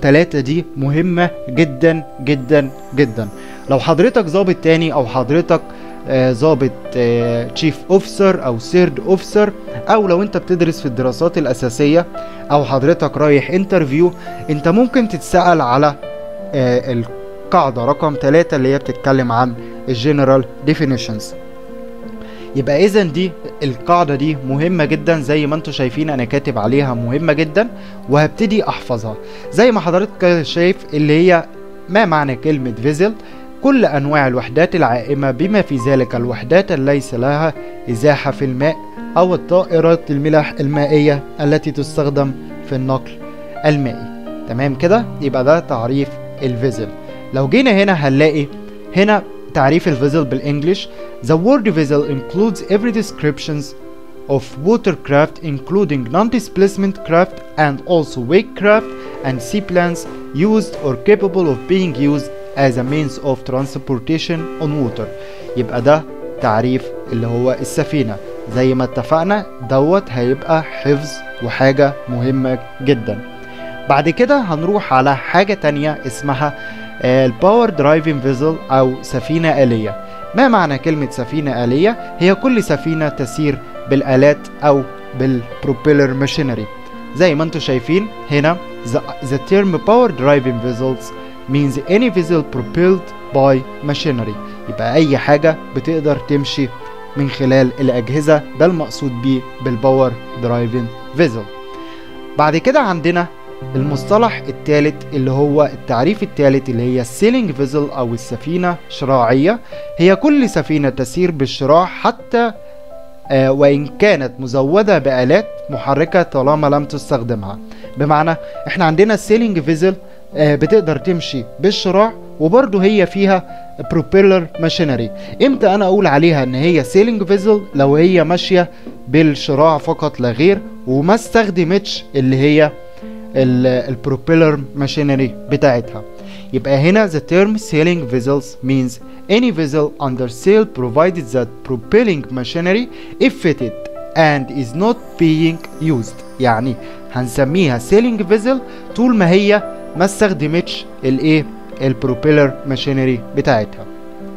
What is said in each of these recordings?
تلاتة دي مهمة جدا جدا جدا لو حضرتك ظابط تاني او حضرتك آه، ظابط تشيف اوفيسر او سيرد اوفيسر او لو انت بتدرس في الدراسات الاساسيه او حضرتك رايح انترفيو انت ممكن تتسال على آه، القاعده رقم 3 اللي هي بتتكلم عن الجنرال ديفينيشنز يبقى اذا دي القاعده دي مهمه جدا زي ما انتم شايفين انا كاتب عليها مهمه جدا وهبتدي احفظها زي ما حضرتك شايف اللي هي ما معنى كلمه فيزل كل انواع الوحدات العائمه بما في ذلك الوحدات ليس لها ازاحه في الماء او الطائرات الملاح المائيه التي تستخدم في النقل المائي تمام كده يبقى ده تعريف الفيزل لو جينا هنا هنلاقي هنا تعريف الفيزل بالانجلش The word vessel includes every descriptions of watercraft including non-displacement craft and also wake craft and seaplanes used or capable of being used as a means of transportation on water يبقى ده تعريف اللي هو السفينة زي ما اتفقنا دوت هيبقى حفظ وحاجة مهمة جدا بعد كده هنروح على حاجة تانية اسمها الباور درايفنج فيزل او سفينة آلية ما معنى كلمة سفينة آلية؟ هي كل سفينة تسير بالآلات أو بالبروبيلر ماشينري زي ما انتم شايفين هنا the, the term power driving vessels means any vessel propelled by machinery يبقى أي حاجة بتقدر تمشي من خلال الأجهزة ده المقصود بيه بالباور درايفنج فيزل بعد كده عندنا المصطلح الثالث اللي هو التعريف الثالث اللي هي السيلينج فيزل او السفينه شراعيه هي كل سفينه تسير بالشراع حتى آه وان كانت مزوده بالات محركه طالما لم تستخدمها بمعنى احنا عندنا السيلينج فيزل آه بتقدر تمشي بالشراع وبرضه هي فيها بروبيلر ماشينري امتى انا اقول عليها ان هي سيلينج فيزل لو هي ماشيه بالشراع فقط لا غير وما استخدمتش اللي هي البروبيلر ماشينري بتاعتها يبقى هنا the term sailing vessels means any vessel under sail provided that propelling machinery if fitted and is not being used يعني هنسميها sailing vessel طول ما هي ما استخدمتش الايه البروبيلر ماشينري بتاعتها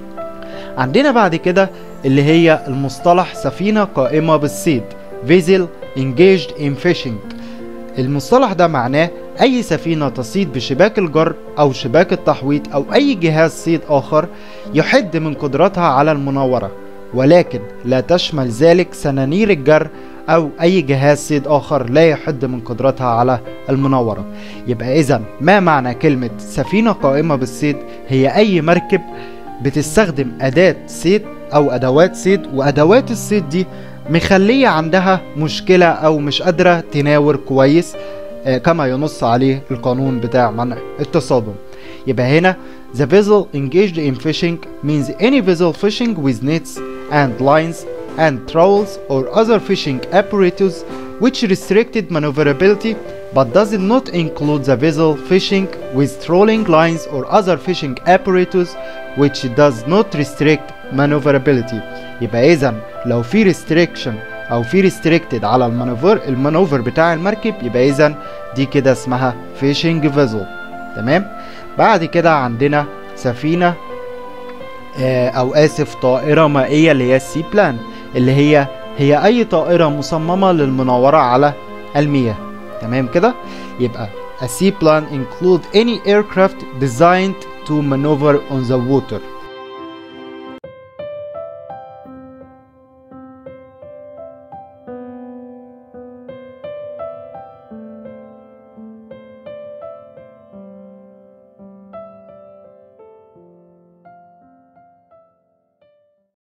عندنا بعد كده اللي هي المصطلح سفينة قائمة بالصيد vessel engaged in fishing المصطلح ده معناه أي سفينة تصيد بشباك الجر أو شباك التحويط أو أي جهاز صيد آخر يحد من قدرتها على المناورة ولكن لا تشمل ذلك سنانير الجر أو أي جهاز صيد آخر لا يحد من قدرتها على المناورة يبقى إذا ما معنى كلمة سفينة قائمة بالصيد هي أي مركب بتستخدم أداة صيد أو أدوات صيد وأدوات الصيد دي مخلية عندها مشكلة أو مش قادرة تناور كويس كما ينص عليه القانون بتاع منع التصادم يبقى هنا The vessel engaged in fishing means any vessel fishing with nets and lines and trowels or other fishing apparatus which restricted maneuverability but does not include the vessel fishing with trolling lines or other fishing apparatus which does not restrict maneuverability يبقى اذا لو في restriction او في restricted على المانوفر المانوفر بتاع المركب يبقى اذا دي كده اسمها fishing vessel تمام بعد كده عندنا سفينة آه او اسف طائرة مائية اللي هي السي بلان اللي هي هي اي طائرة مصممة للمناورة على المياه تمام كده يبقى a seaplane include any aircraft designed to maneuver on the water